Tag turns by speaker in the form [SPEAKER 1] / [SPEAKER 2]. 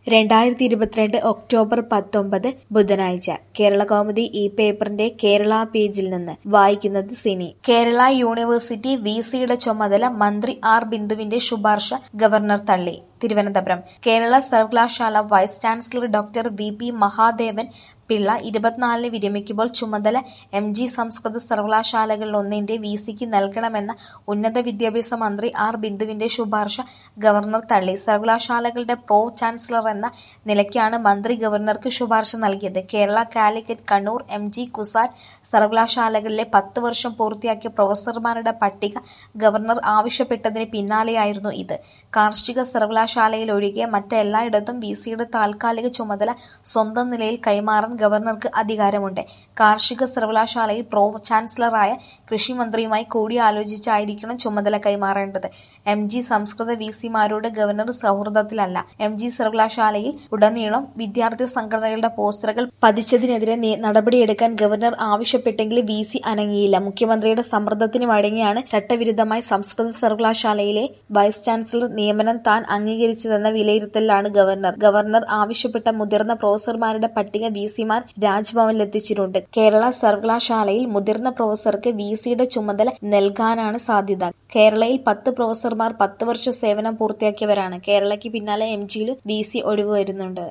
[SPEAKER 1] രണ്ടായിരത്തി ഇരുപത്തിരണ്ട് ഒക്ടോബർ പത്തൊമ്പത് ബുധനാഴ്ച കേരളകൗമുദി ഈ പേപ്പറിന്റെ കേരള പേജിൽ നിന്ന് വായിക്കുന്നത് സിനി കേരള യൂണിവേഴ്സിറ്റി വി സിയുടെ ചുമതല മന്ത്രി ആർ ബിന്ദുവിന്റെ ശുപാർശ ഗവർണർ തള്ളി തിരുവനന്തപുരം കേരള സർവകലാശാല vice chancellor doctor V P Mahadevan Pillai ഇരുപത്തിനാലിന് വിരമിക്കുമ്പോൾ ചുമതല എം ജി സംസ്കൃത സർവകലാശാലകളിൽ ഒന്നിന്റെ വി സിക്ക് നൽകണമെന്ന ഉന്നത വിദ്യാഭ്യാസ മന്ത്രി ആർ ബിന്ദുവിന്റെ ശുപാർശ ഗവർണർ തള്ളി സർവകലാശാലകളുടെ പ്രോ ചാൻസലർ എന്ന നിലയ്ക്കാണ് മന്ത്രി ഗവർണർക്ക് ശുപാർശ നൽകിയത് Kerala Calicut Kannur M G CUSAT സർവകലാശാലകളിലെ പത്ത് വർഷം പൂർത്തിയാക്കിയ പ്രൊഫസർമാരുടെ പട്ടിക ഗവർണർ ആവശ്യപ്പെട്ടതിന് പിന്നാലെയായിരുന്നു ഇത് കാർഷിക സർവകലാശാലയിൽ ഒഴികെ മറ്റെല്ലായിടത്തും വി സിയുടെ താൽക്കാലിക ചുമതല സ്വന്തം നിലയിൽ കൈമാറാൻ ഗവർണർക്ക് അധികാരമുണ്ട് കാർഷിക സർവകലാശാലയിൽ പ്രോ ചാൻസലറായ കൃഷിമന്ത്രിയുമായി കൂടിയാലോചിച്ചായിരിക്കണം ചുമതല കൈമാറേണ്ടത് എം ജി സംസ്കൃത വി സിമാരോട് ഗവർണർ സൗഹൃദത്തിലല്ല എം ജി സർവകലാശാലയിൽ ഉടനീളം വിദ്യാർത്ഥി സംഘടനകളുടെ പോസ്റ്ററുകൾ പതിച്ചതിനെതിരെ നി- നടപടിയെടുക്കാൻ ഗവർണർ ആവശ്യപ്പെട്ടെങ്കിൽ വി സി അനങ്ങിയില്ല മുഖ്യമന്ത്രിയുടെ സമ്മർദ്ദത്തിന് വഴങ്ങിയാണ് ചട്ടവിരുദ്ധമായി സംസ്കൃത സർവകലാശാലയിലെ വൈസ് ചാൻസലർ നിയമനം താൻ അംഗീകരിച്ചതെന്ന വിലയിരുത്തലിലാണ് ഗവർണർ ഗവർണർ ആവശ്യപ്പെട്ട മുതിർന്ന പ്രൊഫസർമാരുടെ പട്ടിക വി സിമാർ രാജ്ഭവനിലെത്തിച്ചിട്ടുണ്ട് കേരള സർവകലാശാലയിൽ മുതിർന്ന പ്രൊഫസർക്ക് വി സിയുടെ ചുമതല നൽകാനാണ് സാധ്യത കേരളയിൽ പത്ത് പ്രൊഫസർമാർ പത്ത് വർഷ സേവനം പൂർത്തിയാക്കിയവരാണ് കേരളയ്ക്ക് പിന്നാലെ എം ജിയിലും വി സി ഒഴിവ് വരുന്നുണ്ട്